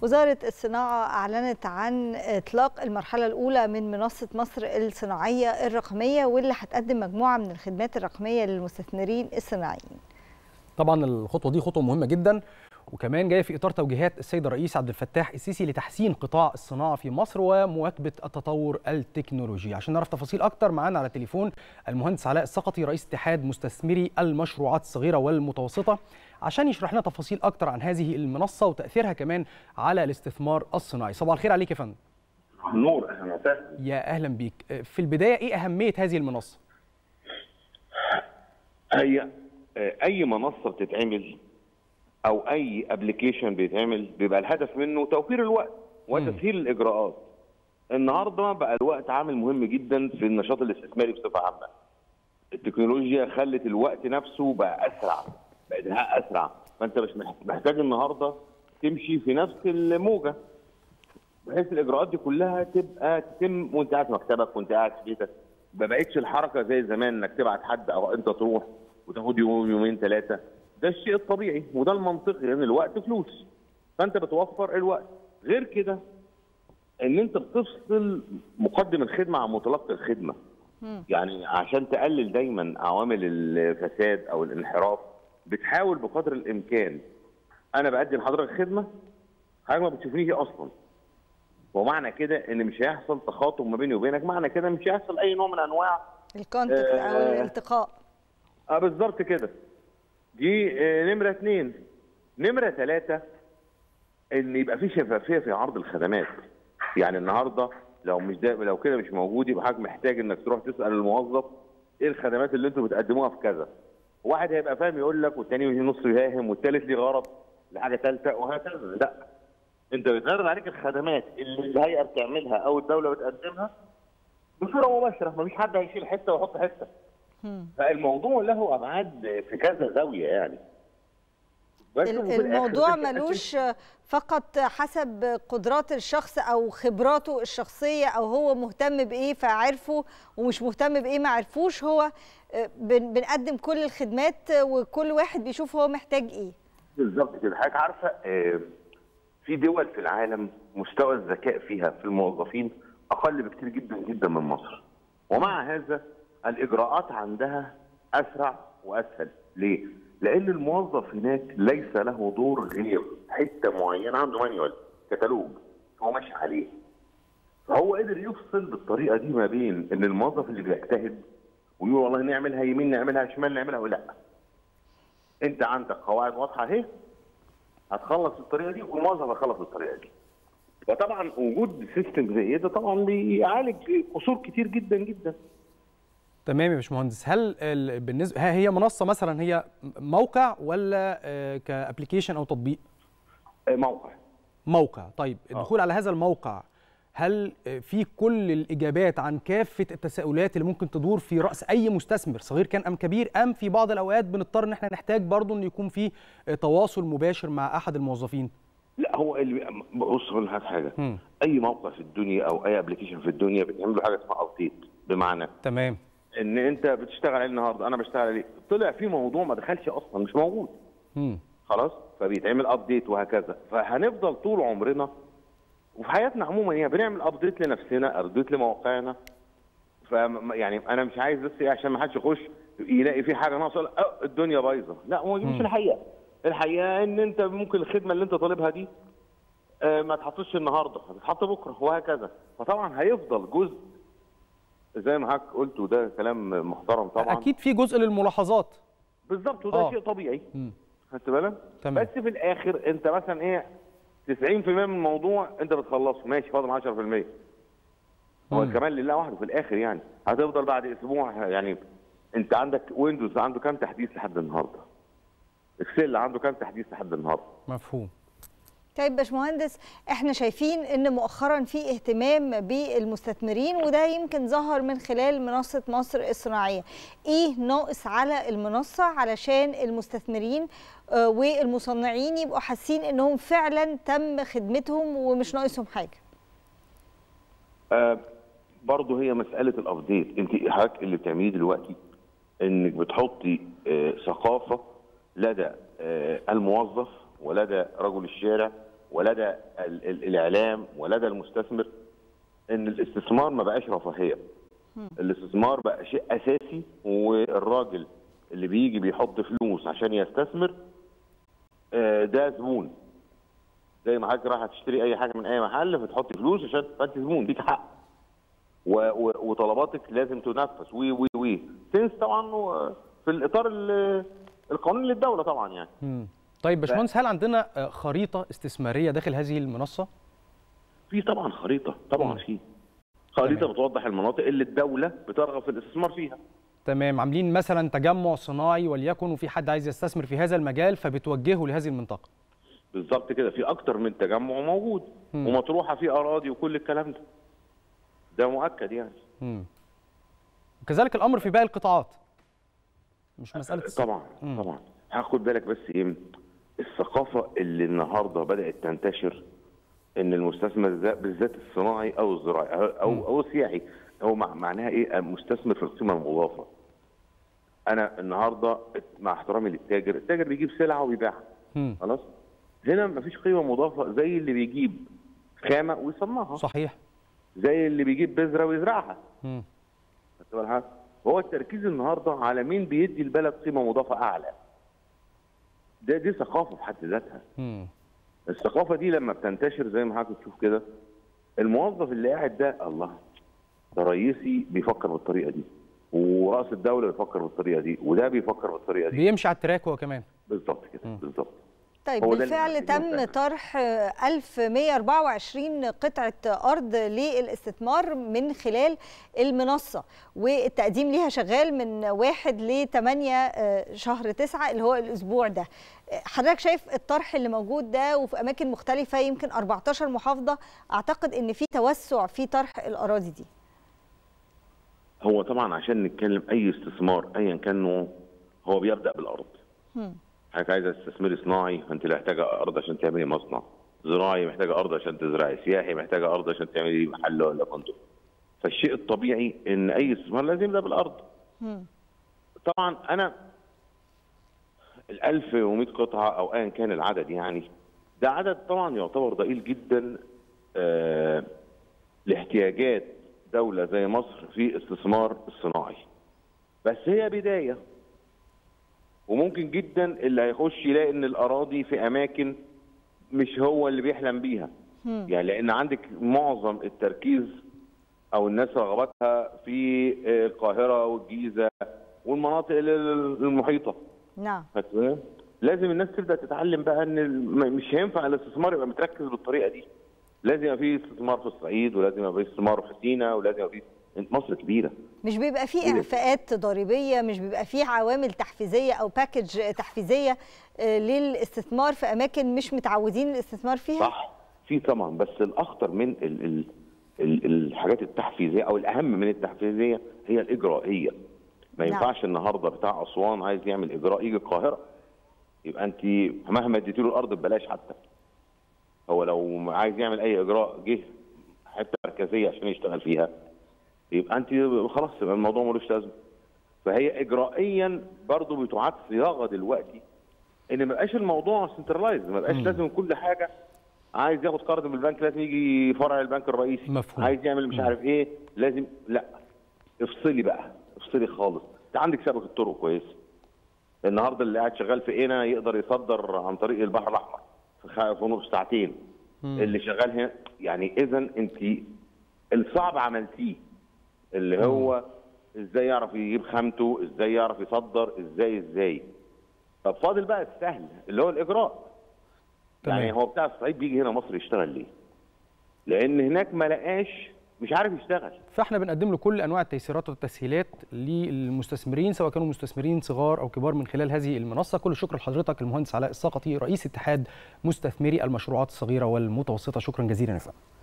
وزارة الصناعة أعلنت عن إطلاق المرحلة الأولى من منصة مصر الصناعية الرقمية واللي هتقدم مجموعة من الخدمات الرقمية للمستثمرين الصناعيين طبعا الخطوه دي خطوه مهمه جدا وكمان جايه في اطار توجيهات السيد الرئيس عبد الفتاح السيسي لتحسين قطاع الصناعه في مصر ومواكبه التطور التكنولوجي عشان نعرف تفاصيل اكتر معانا على التليفون المهندس علاء السقطي رئيس اتحاد مستثمري المشروعات الصغيره والمتوسطه عشان يشرح لنا تفاصيل اكتر عن هذه المنصه وتاثيرها كمان على الاستثمار الصناعي صباح الخير عليك يا فندم نور اهلا وسهلا يا اهلا بيك في البدايه ايه اهميه هذه المنصه هي آه، اي منصه بتتعمل او اي ابلكيشن بيتعمل بيبقى الهدف منه توفير الوقت وتسهيل الاجراءات النهارده بقى الوقت عامل مهم جدا في النشاط الاستثماري بصفه عامه التكنولوجيا خلت الوقت نفسه بقى اسرع بقى ادهاء اسرع فانت مش مح- محتاج النهارده تمشي في نفس الموجه بحيث الاجراءات دي كلها تبقى تتم وانت قاعد في مكتبك وانت قاعد في بيتك ما بقتش الحركه زي زمان انك تبعت حد او انت تروح وتاخد يوم يومين ثلاثه ده الشيء الطبيعي وده المنطقي لان الوقت فلوس فانت بتوفر الوقت غير كده ان انت بتفصل مقدم الخدمه عن متلقي الخدمه يعني عشان تقلل دايما عوامل الفساد او الانحراف بتحاول بقدر الامكان انا بقدم لحضرتك خدمه حضرتك ما بتشوفنيش اصلا ومعنى كده ان مش هيحصل تخاطب ما بيني وبينك معنى كده مش هيحصل اي نوع من انواع الكونتاكت أو آه. الالتقاء اه بالظبط كده دي آه، نمره اثنين نمره ثلاثه ان يبقى في شفافيه في عرض الخدمات يعني النهارده لو مش ده لو كده مش موجود يبقى حضرتك محتاج انك تروح تسال الموظف ايه الخدمات اللي انتوا بتقدموها في كذا واحد هيبقى فاهم يقول لك والتاني نص فاهم والتالت ليه غرض لحاجه ثالثه وهكذا لا انت بيتعرض عليك الخدمات اللي الهيئه بتعملها او الدوله بتقدمها بصوره مباشره مفيش حد هيشيل حته ويحط حته فالموضوع له ابعاد في كذا زاويه يعني بس ال- وفي الآخر الموضوع بتبقى ملوش فقط حسب قدرات الشخص او خبراته الشخصيه او هو مهتم بايه فعرفه ومش مهتم بايه ما عرفوش هو آه، بن- بنقدم كل الخدمات وكل واحد بيشوف هو محتاج ايه بالظبط كده حضرتك عارفه آه، في دول في العالم مستوى الذكاء فيها في الموظفين اقل بكتير جدا جدا من مصر ومع هذا الاجراءات عندها اسرع واسهل ليه لان الموظف هناك ليس له دور غير حته معينه عنده مانيوال كتالوج هو ماشي عليه فهو قدر يفصل بالطريقه دي ما بين ان الموظف اللي بيجتهد ويقول والله نعملها يمين نعملها شمال نعملها ولا لا انت عندك قواعد واضحه اهي هتخلص بالطريقه دي والموظف هيخلص بالطريقه دي فطبعا وجود سيستم زي ده طبعا بيعالج قصور كتير جدا جدا تمام يا باشمهندس هل ال- بالنسبه ها هي منصه مثلا هي موقع ولا آه، كابليكيشن او تطبيق آه، موقع موقع طيب الدخول على هذا الموقع هل آه، في كل الاجابات عن كافه التساؤلات اللي ممكن تدور في راس اي مستثمر صغير كان ام كبير ام في بعض الاوقات بنضطر ان احنا نحتاج برضو ان يكون في آه، تواصل مباشر مع احد الموظفين لا هو اللي بص اقول لك حاجه مم. اي موقع في الدنيا او اي ابلكيشن في الدنيا بتعمل له حاجه اسمها ابديت بمعنى تمام ان انت بتشتغل عليه النهارده انا بشتغل عليه طلع في موضوع ما دخلش اصلا مش موجود مم. خلاص فبيتعمل ابديت وهكذا فهنفضل طول عمرنا وفي حياتنا عموما يعني بنعمل ابديت لنفسنا ابديت لمواقعنا ف يعني انا مش عايز بس ايه عشان ما حدش يخش يلاقي في حاجه ناقصه يقول أه الدنيا بايظه لا هو دي مش الحقيقه الحقيقه ان انت ممكن الخدمه اللي انت طالبها دي آه، ما تحطش النهارده هتتحط بكره وهكذا فطبعا هيفضل جزء زي ما حضرتك قلت وده كلام محترم طبعا اكيد في جزء للملاحظات بالظبط وده آه. شيء طبيعي مم. خدت بالك؟ تمام. بس في الاخر انت مثلا ايه 90% من الموضوع انت بتخلصه ماشي فاضل 10% هو مم. كمان لله وحده في الاخر يعني هتفضل بعد اسبوع يعني انت عندك ويندوز عنده كام تحديث لحد النهارده؟ اكسل عنده كام تحديث لحد النهارده؟ مفهوم طيب باشمهندس احنا شايفين ان مؤخرا في اهتمام بالمستثمرين وده يمكن ظهر من خلال منصه مصر الصناعيه ايه ناقص على المنصه علشان المستثمرين آه، والمصنعين يبقوا حاسين انهم فعلا تم خدمتهم ومش ناقصهم حاجه آه برضه هي مساله الابديت انت حضرتك اللي بتعمليه دلوقتي انك بتحطي آه ثقافه لدى آه الموظف ولدى رجل الشارع ولدى ال- ال- الاعلام ولدى المستثمر ان الاستثمار ما بقاش رفاهيه الاستثمار بقى شيء اساسي والراجل اللي بيجي بيحط فلوس عشان يستثمر آه، ده زبون زي ما حضرتك رايح تشتري اي حاجه من اي محل فتحط فلوس عشان فانت زبون ليك حق و- و- وطلباتك لازم تنفذ وي وي وي سنس طبعا و- في الاطار ال- القانوني للدوله طبعا يعني مم. طيب باشمهندس هل عندنا آه، خريطه استثماريه داخل هذه المنصه في طبعا خريطه طبعا مم. في خريطه تمام. بتوضح المناطق اللي الدوله بترغب في الاستثمار فيها تمام عاملين مثلا تجمع صناعي وليكن وفي حد عايز يستثمر في هذا المجال فبتوجهه لهذه المنطقه بالظبط كده في اكتر من تجمع موجود مم. ومطروحه في اراضي وكل الكلام ده ده مؤكد يعني مم. وكذلك الامر في باقي القطاعات مش مساله طبعا مم. طبعا هاخد بالك بس ايه الثقافه اللي النهارده بدات تنتشر ان المستثمر ده بالذات الصناعي او الزراعي او او, أو السياحي هو مع- معناها ايه مستثمر في القيمه المضافه انا النهارده مع احترامي للتاجر التاجر بيجيب سلعه ويبيعها مم. خلاص هنا مفيش قيمه مضافه زي اللي بيجيب خامه ويصنعها صحيح زي اللي بيجيب بذره ويزرعها مم. خدت بالك هو التركيز النهارده على مين بيدي البلد قيمه مضافه اعلى ده دي ثقافه في حد ذاتها مم. الثقافه دي لما بتنتشر زي ما حضرتك تشوف كده الموظف اللي قاعد ده الله ده رئيسي بيفكر بالطريقه دي ورأس الدوله بيفكر بالطريقه دي وده بيفكر بالطريقه دي بيمشي على التراك هو كمان بالظبط كده مم. بالظبط طيب هو ده بالفعل اللي تم بنعمله. طرح آه، 1124 قطعة أرض للاستثمار من خلال المنصة والتقديم ليها شغال من 1 ل 8 شهر 9 اللي هو الأسبوع ده آه، حضرتك شايف الطرح اللي موجود ده وفي أماكن مختلفة يمكن 14 محافظة أعتقد إن في توسع في طرح الأراضي دي هو طبعا عشان نتكلم اي استثمار ايا كان نوعه هو بيبدا بالارض مم. حضرتك عايزه تستثمري صناعي فانت لا محتاجه ارض عشان تعملي مصنع زراعي محتاجه ارض عشان تزرعي سياحي محتاجه ارض عشان تعملي محل ولا فندق فالشيء الطبيعي ان اي استثمار لازم يبدا بالارض مم. طبعا انا ال 1100 قطعه او ايا كان العدد يعني ده عدد طبعا يعتبر ضئيل جدا آه لاحتياجات دوله زي مصر في استثمار الصناعي بس هي بدايه وممكن جدا اللي هيخش يلاقي ان الاراضي في اماكن مش هو اللي بيحلم بيها مم. يعني لان عندك معظم التركيز او الناس رغباتها في القاهره والجيزه والمناطق ال- المحيطه نعم خدت بالك؟ لازم الناس تبدا تتعلم بقى ان ال- مش هينفع الاستثمار يبقى متركز بالطريقه دي لازم يبقى في استثمار في الصعيد ولازم يبقى في استثمار في سيناء ولازم يبقى في انت مصر كبيره مش بيبقى فيه إيه؟ اعفاءات ضريبيه مش بيبقى فيه عوامل تحفيزيه او باكج تحفيزيه آه، للاستثمار في اماكن مش متعودين الاستثمار فيها صح في طبعا بس الاخطر من ال ال ال الحاجات التحفيزيه او الاهم من التحفيزيه هي الاجرائيه ما نعم. ينفعش النهارده بتاع اسوان عايز يعمل اجراء يجي القاهره يبقى انت مهما اديتي له الارض ببلاش حتى هو لو عايز يعمل اي اجراء جه حته مركزيه عشان يشتغل فيها يبقى انت خلاص يبقى الموضوع ملوش لازمه فهي اجرائيا برضه بتعاد صياغه دلوقتي ان ما يبقاش الموضوع سنترلايز ما يبقاش مم. لازم كل حاجه عايز ياخد قرض من البنك لازم يجي فرع البنك الرئيسي مفهوم. عايز يعمل مش مم. عارف ايه لازم لا افصلي بقى افصلي خالص انت عندك شبكه طرق كويس النهارده اللي قاعد شغال في قنا يقدر يصدر عن طريق البحر الاحمر في خ- في نص ساعتين مم. اللي شغال هنا يعني اذا انت الصعب عملتيه اللي هو ازاي يعرف يجيب خامته ازاي يعرف يصدر ازاي ازاي طب فاضل بقى السهل اللي هو الاجراء تمام. يعني هو بتاع الصعيد بيجي هنا مصر يشتغل ليه لان هناك ما لقاش مش عارف يشتغل فاحنا بنقدم له كل انواع التيسيرات والتسهيلات للمستثمرين سواء كانوا مستثمرين صغار او كبار من خلال هذه المنصه كل الشكر لحضرتك المهندس علاء السقطي رئيس اتحاد مستثمري المشروعات الصغيره والمتوسطه شكرا جزيلا يا فندم